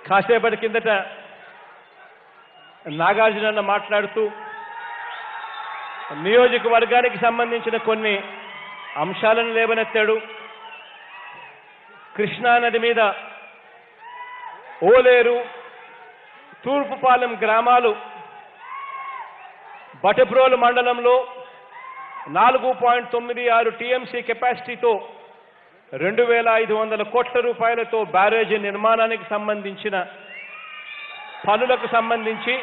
కాసేపటి కిందట నాగార్జునన్న మాట్లాడుతూ నియోజకవర్గానికి సంబంధించిన కొన్ని అంశాలను లేవనెత్తాడు కృష్ణానది మీద ఓలేరు తూర్పుపాలెం గ్రామాలు బటప్రోలు మండలంలో నాలుగు పాయింట్ తొమ్మిది ఆరు టీఎంసీ కెపాసిటీతో రెండు వేల ఐదు వందల కోట్ల రూపాయలతో బ్యారేజీ నిర్మాణానికి సంబంధించిన పనులకు సంబంధించి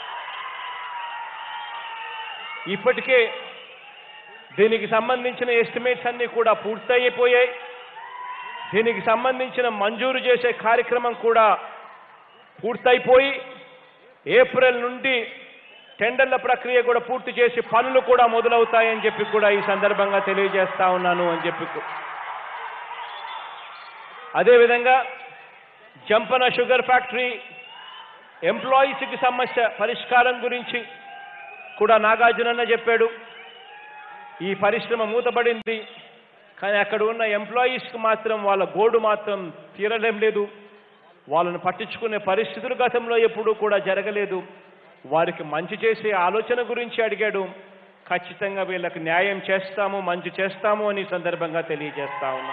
ఇప్పటికే దీనికి సంబంధించిన ఎస్టిమేట్స్ అన్ని కూడా పూర్తయిపోయాయి దీనికి సంబంధించిన మంజూరు చేసే కార్యక్రమం కూడా పూర్తయిపోయి ఏప్రిల్ నుండి టెండర్ల ప్రక్రియ కూడా పూర్తి చేసి పనులు కూడా మొదలవుతాయని చెప్పి కూడా ఈ సందర్భంగా తెలియజేస్తా ఉన్నాను అని చెప్పి కు- అదేవిధంగా జంపన షుగర్ ఫ్యాక్టరీ ఎంప్లాయీస్కి సమస్య పరిష్కారం గురించి కూడా నాగార్జునన్న చెప్పాడు ఈ పరిశ్రమ మూతపడింది కానీ అక్కడ ఉన్న ఎంప్లాయీస్కి మాత్రం వాళ్ళ గోడు మాత్రం తీరలేం లేదు వాళ్ళను పట్టించుకునే పరిస్థితులు గతంలో ఎప్పుడూ కూడా జరగలేదు వారికి మంచి చేసే ఆలోచన గురించి అడిగాడు ఖచ్చితంగా వీళ్ళకి న్యాయం చేస్తాము మంచి చేస్తాము అని ఈ సందర్భంగా తెలియజేస్తా ఉన్నా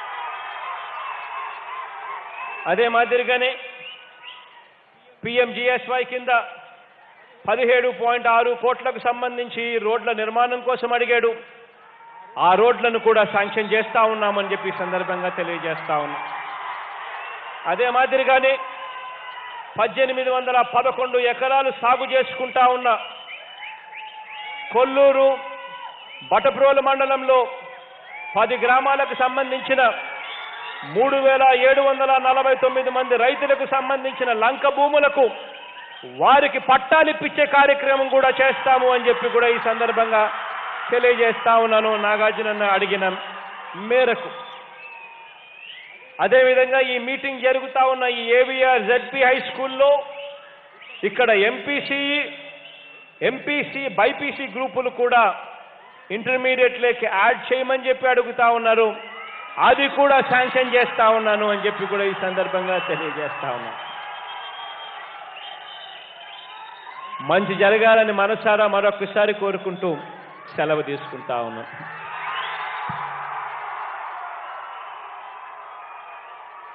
అదే మాదిరిగానే పిఎంజిఎస్వై కింద పదిహేడు పాయింట్ ఆరు కోట్లకు సంబంధించి రోడ్ల నిర్మాణం కోసం అడిగాడు ఆ రోడ్లను కూడా శాంక్షన్ చేస్తా ఉన్నామని చెప్పి ఈ సందర్భంగా తెలియజేస్తా ఉన్నా అదే మాదిరిగానే పద్దెనిమిది వందల పదకొండు ఎకరాలు సాగు చేసుకుంటా ఉన్న కొల్లూరు బటప్రోలు మండలంలో పది గ్రామాలకు సంబంధించిన మూడు వేల ఏడు వందల నలభై తొమ్మిది మంది రైతులకు సంబంధించిన లంక భూములకు వారికి పట్టాలిప్పించే కార్యక్రమం కూడా చేస్తాము అని చెప్పి కూడా ఈ సందర్భంగా తెలియజేస్తా ఉన్నాను నాగార్జునన్న అడిగిన మేరకు అదేవిధంగా ఈ మీటింగ్ జరుగుతా ఉన్న ఈ ఏవిఆర్ జెడ్పీ హై స్కూల్లో ఇక్కడ ఎంపీసీ ఎంపీసీ బైపీసీ గ్రూపులు కూడా ఇంటర్మీడియట్లోకి యాడ్ చేయమని చెప్పి అడుగుతా ఉన్నారు అది కూడా శాంక్షన్ చేస్తా ఉన్నాను అని చెప్పి కూడా ఈ సందర్భంగా తెలియజేస్తా ఉన్నాను మంచి జరగాలని మనసారా మరొకసారి కోరుకుంటూ సెలవు తీసుకుంటా ఉన్నాం